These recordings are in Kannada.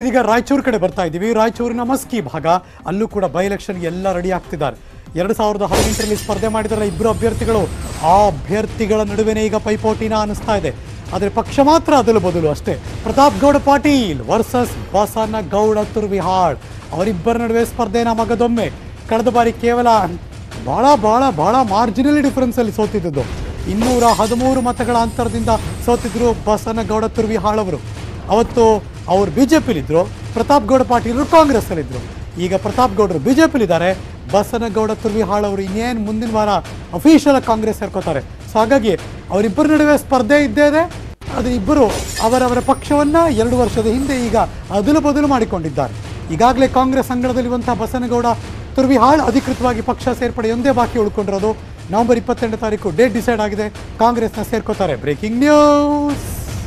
ಈಗ ರಾಯಚೂರು ಕಡೆ ಬರ್ತಾ ಇದ್ದೀವಿ ರಾಯಚೂರಿನ ಮಸ್ಕಿ ಭಾಗ ಅಲ್ಲೂ ಕೂಡ ಬೈ ಎಲೆಕ್ಷನ್ಗೆ ಎಲ್ಲ ರೆಡಿ ಆಗ್ತಿದ್ದಾರೆ ಎರಡು ಸಾವಿರದ ಹದಿನೆಂಟರಲ್ಲಿ ಸ್ಪರ್ಧೆ ಮಾಡಿದಾರಲ್ಲ ಇಬ್ಬರು ಅಭ್ಯರ್ಥಿಗಳು ಆ ಅಭ್ಯರ್ಥಿಗಳ ನಡುವೆನೇ ಈಗ ಪೈಪೋಟಿನ ಅನಿಸ್ತಾ ಇದೆ ಆದರೆ ಪಕ್ಷ ಮಾತ್ರ ಅದಲು ಬದಲು ಅಷ್ಟೇ ಪ್ರತಾಪ್ ಗೌಡ ಪಾಟೀಲ್ ವರ್ಸಸ್ ಬಸನಗೌಡ ತುರ್ವಿಹಾಳ್ ಅವರಿಬ್ಬರ ನಡುವೆ ಸ್ಪರ್ಧೆನ ಮಗದೊಮ್ಮೆ ಕಳೆದ ಬಾರಿ ಕೇವಲ ಬಹಳ ಬಹಳ ಬಹಳ ಮಾರ್ಜಿನಲ್ ಡಿಫರೆನ್ಸಲ್ಲಿ ಸೋತಿದ್ದು ಇನ್ನೂರ ಹದಿಮೂರು ಮತಗಳ ಅಂತರದಿಂದ ಸೋತಿದ್ರು ಬಸನಗೌಡ ತುರ್ವಿಹಾಳ್ ಅವರು ಅವತ್ತು ಅವರು ಬಿ ಜೆ ಪಿಲಿದ್ದರು ಪ್ರತಾಪ್ ಗೌಡ ಪಾಟೀಲರು ಕಾಂಗ್ರೆಸ್ಸಲ್ಲಿದ್ದರು ಈಗ ಪ್ರತಾಪ್ ಗೌಡರು ಬಿ ಜೆ ಪಿಲಿದ್ದಾರೆ ಬಸನಗೌಡ ತುರ್ವಿಹಾಳ್ ಅವರು ಇನ್ನೇನು ಮುಂದಿನ ವಾರ ಅಫಿಷಿಯಲ್ ಕಾಂಗ್ರೆಸ್ ಸೇರ್ಕೋತಾರೆ ಸೊ ಹಾಗಾಗಿ ಅವರಿಬ್ಬರ ನಡುವೆ ಸ್ಪರ್ಧೆ ಇದ್ದೇ ಇದೆ ಅದು ಇಬ್ಬರು ಅವರವರ ಪಕ್ಷವನ್ನು ಎರಡು ವರ್ಷದ ಹಿಂದೆ ಈಗ ಅದಲು ಬದಲು ಮಾಡಿಕೊಂಡಿದ್ದಾರೆ ಈಗಾಗಲೇ ಕಾಂಗ್ರೆಸ್ ಅಂಗಳದಲ್ಲಿರುವಂತಹ ಬಸನಗೌಡ ತುರ್ವಿಹಾಳ್ ಅಧಿಕೃತವಾಗಿ ಪಕ್ಷ ಸೇರ್ಪಡೆಯೊಂದೇ ಬಾಕಿ ಉಳ್ಕೊಂಡಿರೋದು ನವೆಂಬರ್ ಇಪ್ಪತ್ತೆಂಟು ತಾರೀಕು ಡೇಟ್ ಡಿಸೈಡ್ ಆಗಿದೆ ಕಾಂಗ್ರೆಸ್ನ ಸೇರ್ಕೋತಾರೆ ಬ್ರೇಕಿಂಗ್ ನ್ಯೂಸ್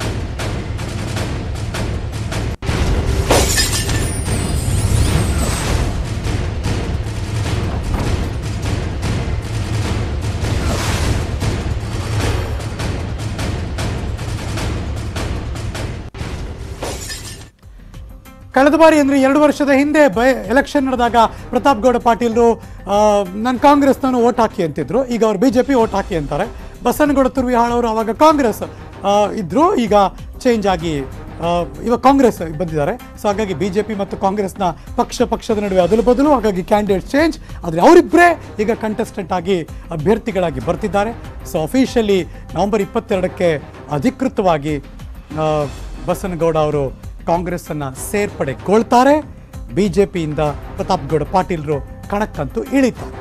ಕಳೆದ ಬಾರಿ ಅಂದರೆ ಎರಡು ವರ್ಷದ ಹಿಂದೆ ಬೈ ಎಲೆಕ್ಷನ್ ನಡೆದಾಗ ಪ್ರತಾಪ್ ಗೌಡ ಪಾಟೀಲ್ರು ನಾನು ಕಾಂಗ್ರೆಸ್ನನ್ನು ಓಟ್ ಹಾಕಿ ಅಂತಿದ್ರು ಈಗ ಅವ್ರು ಬಿ ಜೆ ಪಿ ಓಟ್ ಹಾಕಿ ಅಂತಾರೆ ಬಸನಗೌಡ ತುರ್ವಿಹಾಳ್ ಅವರು ಅವಾಗ ಕಾಂಗ್ರೆಸ್ ಆ, ಇದ್ರು ಈಗ ಚೇಂಜ್ ಆಗಿ ಆ, ಇವಾಗ ಕಾಂಗ್ರೆಸ್ ಬಂದಿದ್ದಾರೆ ಸೊ ಹಾಗಾಗಿ ಬಿ ಜೆ ಪಿ ಮತ್ತು ಕಾಂಗ್ರೆಸ್ನ ಪಕ್ಷ ಪಕ್ಷದ ನಡುವೆ ಅದಲು ಬದಲು ಹಾಗಾಗಿ ಕ್ಯಾಂಡಿಡೇಟ್ ಚೇಂಜ್ ಆದರೆ ಅವರಿಬ್ಬರೇ ಈಗ ಕಂಟೆಸ್ಟೆಂಟ್ ಆಗಿ ಅಭ್ಯರ್ಥಿಗಳಾಗಿ ಬರ್ತಿದ್ದಾರೆ ಸೊ ಅಫಿಷಿಯಲಿ ನವೆಂಬರ್ ಇಪ್ಪತ್ತೆರಡಕ್ಕೆ ಅಧಿಕೃತವಾಗಿ ಆ, ಬಸನಗೌಡ ಅವರು ಕಾಂಗ್ರೆಸ್ಸನ್ನು ಸೇರ್ಪಡೆಗೊಳ್ತಾರೆ ಬಿ ಜೆ ಪಿಯಿಂದ ಪ್ರತಾಪ್ ಗೌಡ ಪಾಟೀಲ್ರು ಕಣಕ್ಕಂತೂ ಇಳಿತಾರೆ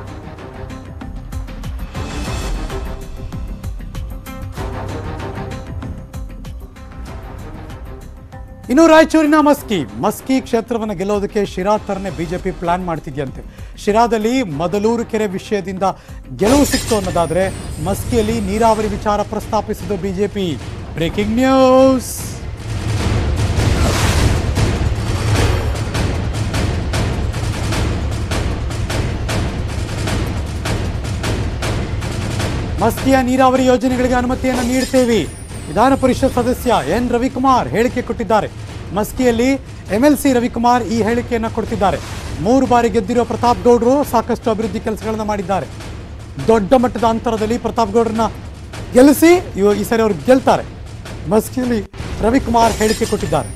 ಇನ್ನು ರಾಯಚೂರಿನ ಮಸ್ಕಿ ಮಸ್ಕಿ ಕ್ಷೇತ್ರವನ್ನು ಗೆಲ್ಲೋದಕ್ಕೆ ಶಿರಾ ಥರನೇ ಬಿಜೆಪಿ ಪ್ಲಾನ್ ಮಾಡ್ತಿದ್ಯಂತೆ ಶಿರಾದಲ್ಲಿ ಮೊದಲೂರು ಕೆರೆ ವಿಷಯದಿಂದ ಗೆಲುವು ಸಿಕ್ತು ಅನ್ನೋದಾದ್ರೆ ಮಸ್ಕಿಯಲ್ಲಿ ನೀರಾವರಿ ವಿಚಾರ ಪ್ರಸ್ತಾಪಿಸಿದ್ದು ಬಿಜೆಪಿ ಬ್ರೇಕಿಂಗ್ ನ್ಯೂಸ್ ಮಸ್ಕಿಯ ನೀರಾವರಿ ಯೋಜನೆಗಳಿಗೆ ಅನುಮತಿಯನ್ನು ನೀಡ್ತೇವೆ ವಿಧಾನ ಪರಿಷತ್ ಸದಸ್ಯ ಎನ್ ರವಿಕುಮಾರ್ ಹೇಳಿಕೆ ಕೊಟ್ಟಿದ್ದಾರೆ ಮಸ್ಕಿಯಲ್ಲಿ ಎಂ ಎಲ್ ಸಿ ರವಿಕುಮಾರ್ ಈ ಹೇಳಿಕೆಯನ್ನು ಕೊಡ್ತಿದ್ದಾರೆ ಮೂರು ಬಾರಿ ಗೆದ್ದಿರುವ ಪ್ರತಾಪ್ ಗೌಡರು ಸಾಕಷ್ಟು ಅಭಿವೃದ್ಧಿ ಕೆಲಸಗಳನ್ನು ಮಾಡಿದ್ದಾರೆ ದೊಡ್ಡ ಮಟ್ಟದ ಅಂತರದಲ್ಲಿ ಪ್ರತಾಪ್ ಗೌಡ್ರನ್ನ ಗೆಲ್ಲಿಸಿ ಇವ ಈ ಸರಿ ಅವರು ಗೆಲ್ತಾರೆ ಮಸ್ಕಿಯಲ್ಲಿ ರವಿಕುಮಾರ್ ಹೇಳಿಕೆ ಕೊಟ್ಟಿದ್ದಾರೆ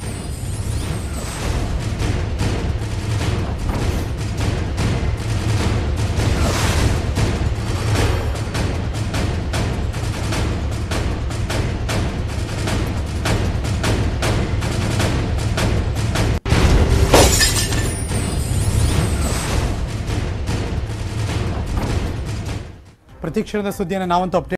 ಪ್ರತಿಕ್ಷಣದ ಸುದ್ದಿಯನ್ನು ನಾವಂತೂ ಅಪ್ಡೇಟ್